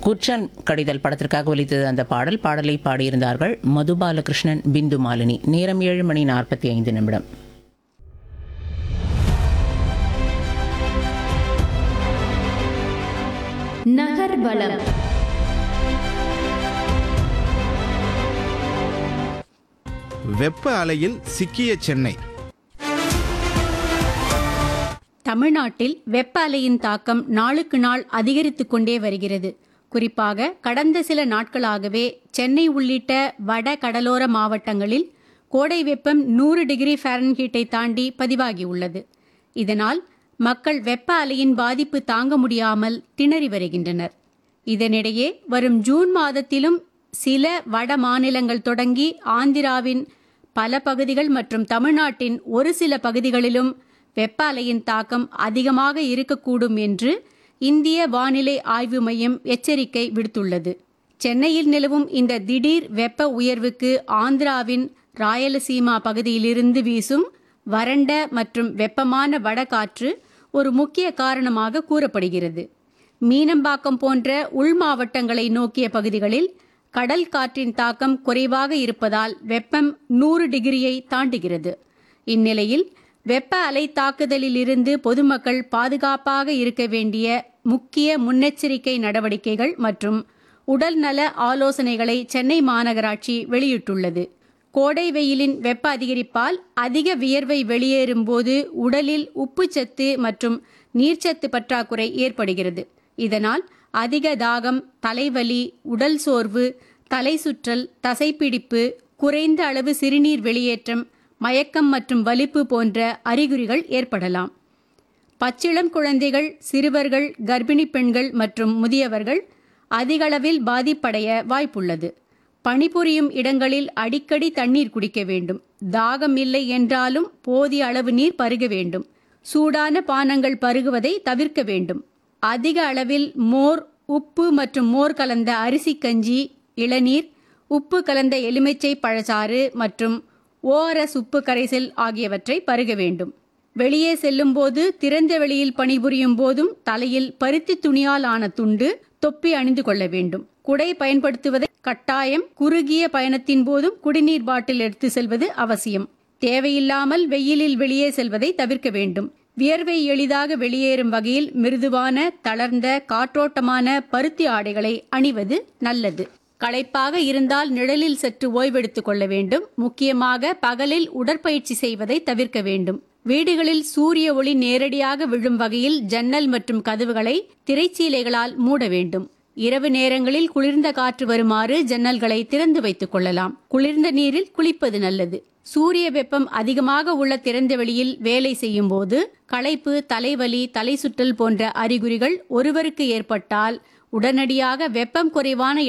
குற்றன் கடிதல் படத்திற்காக ஒலித்தது அந்த பாடல் பாடலை பாடியிருந்தார்கள் மதுபாலகிருஷ்ணன் பிந்து மாலினி நேரம் ஏழு மணி நாற்பத்தி ஐந்து நிமிடம் நகர்வலம் வெப்ப அலையில் சிக்கிய சென்னை தமிழ்நாட்டில் வெப்ப அலையின் தாக்கம் நாளுக்கு நாள் அதிகரித்து கொண்டே வருகிறது குறிப்பாக கடந்த சில நாட்களாகவே சென்னை உள்ளிட்ட வட கடலோர மாவட்டங்களில் கோடை வெப்பம் நூறு டிகிரி ஃபாரன்ஹீட்டை தாண்டி பதிவாகியுள்ளது இதனால் மக்கள் வெப்ப அலையின் பாதிப்பு தாங்க முடியாமல் திணறி வருகின்றனர் இதனிடையே வரும் ஜூன் மாதத்திலும் சில வட மாநிலங்கள் தொடங்கி ஆந்திராவின் பல பகுதிகள் மற்றும் தமிழ்நாட்டின் ஒரு சில பகுதிகளிலும் வெப்ப அலையின் தாக்கம் அதிகமாக இருக்கக்கூடும் என்று இந்திய வானிலை ஆய்வு மையம் எச்சரிக்கை விடுத்துள்ளது சென்னையில் நிலவும் இந்த திடீர் வெப்ப உயர்வுக்கு ஆந்திராவின் ராயலசீமா பகுதியிலிருந்து வீசும் வறண்ட மற்றும் வெப்பமான வடகாற்று ஒரு முக்கிய காரணமாக கூறப்படுகிறது மீனம்பாக்கம் போன்ற உள் மாவட்டங்களை நோக்கிய பகுதிகளில் கடல் காற்றின் தாக்கம் குறைவாக இருப்பதால் வெப்பம் நூறு டிகிரியை தாண்டுகிறது இந்நிலையில் வெப்ப அலை தாக்குதலில் இருந்து பொதுமக்கள் பாதுகாப்பாக இருக்க வேண்டிய முக்கிய முன்னெச்சரிக்கை நடவடிக்கைகள் மற்றும் உடல்நல ஆலோசனைகளை சென்னை மாநகராட்சி வெளியிட்டுள்ளது கோடை வெயிலின் வெப்ப அதிகரிப்பால் அதிக வியர்வை வெளியேறும் போது உடலில் உப்புச்சத்து மற்றும் நீர்ச்சத்து பற்றாக்குறை ஏற்படுகிறது இதனால் அதிக தாகம் தலைவலி உடல் சோர்வு தலை சுற்றல் தசைப்பிடிப்பு குறைந்த அளவு சிறுநீர் வெளியேற்றம் மயக்கம் மற்றும் வலிப்பு போன்ற அறிகுறிகள் ஏற்படலாம் பச்சிளம் குழந்தைகள் சிறுவர்கள் கர்ப்பிணி பெண்கள் மற்றும் முதியவர்கள் அதிகளவில் பாதிப்படைய வாய்ப்புள்ளது பணிபுரியும் இடங்களில் அடிக்கடி தண்ணீர் குடிக்க வேண்டும் தாகம் இல்லை என்றாலும் போதிய அளவு நீர் பருக வேண்டும் சூடான பானங்கள் பருகுவதை தவிர்க்க வேண்டும் அதிக அளவில் மோர் உப்பு மற்றும் மோர் கலந்த அரிசி கஞ்சி இளநீர் உப்பு கலந்த எலுமிச்சை பழச்சாறு மற்றும் ஓஆர்எஸ் உப்பு கரைசல் ஆகியவற்றை பருக வேண்டும் வெளியே செல்லும் போது திறந்த வெளியில் பணிபுரியும் போதும் தலையில் பருத்தி துணியால் ஆன துண்டு தொப்பி அணிந்து கொள்ள வேண்டும் குடை பயன்படுத்துவதை கட்டாயம் குறுகிய பயணத்தின் போதும் குடிநீர் பாட்டில் எடுத்து செல்வது அவசியம் தேவையில்லாமல் வெயிலில் வெளியே செல்வதை தவிர்க்க வேண்டும் வியர்வை எளிதாக வெளியேறும் வகையில் மிருதுவான தளர்ந்த காற்றோட்டமான பருத்தி ஆடைகளை அணிவது நல்லது களைப்பாக இருந்தால் நிழலில் சற்று ஓய்வெடுத்துக் கொள்ள வேண்டும் முக்கியமாக பகலில் உடற்பயிற்சி செய்வதை தவிர்க்க வேண்டும் வீடுகளில் சூரிய ஒளி நேரடியாக விழும் வகையில் ஜன்னல் மற்றும் கதவுகளை திரைச்சீலைகளால் மூட வேண்டும் இரவு நேரங்களில் குளிர்ந்த காற்று வருமாறு ஜன்னல்களை திறந்து வைத்துக் கொள்ளலாம் குளிர்ந்த நீரில் குளிப்பது நல்லது சூரிய வெப்பம் அதிகமாக உள்ள திறந்த வெளியில் வேலை செய்யும் போது களைப்பு தலைவலி தலை சுற்றல் போன்ற அறிகுறிகள் ஒருவருக்கு ஏற்பட்டால் உடனடியாக வெப்பம் குறைவான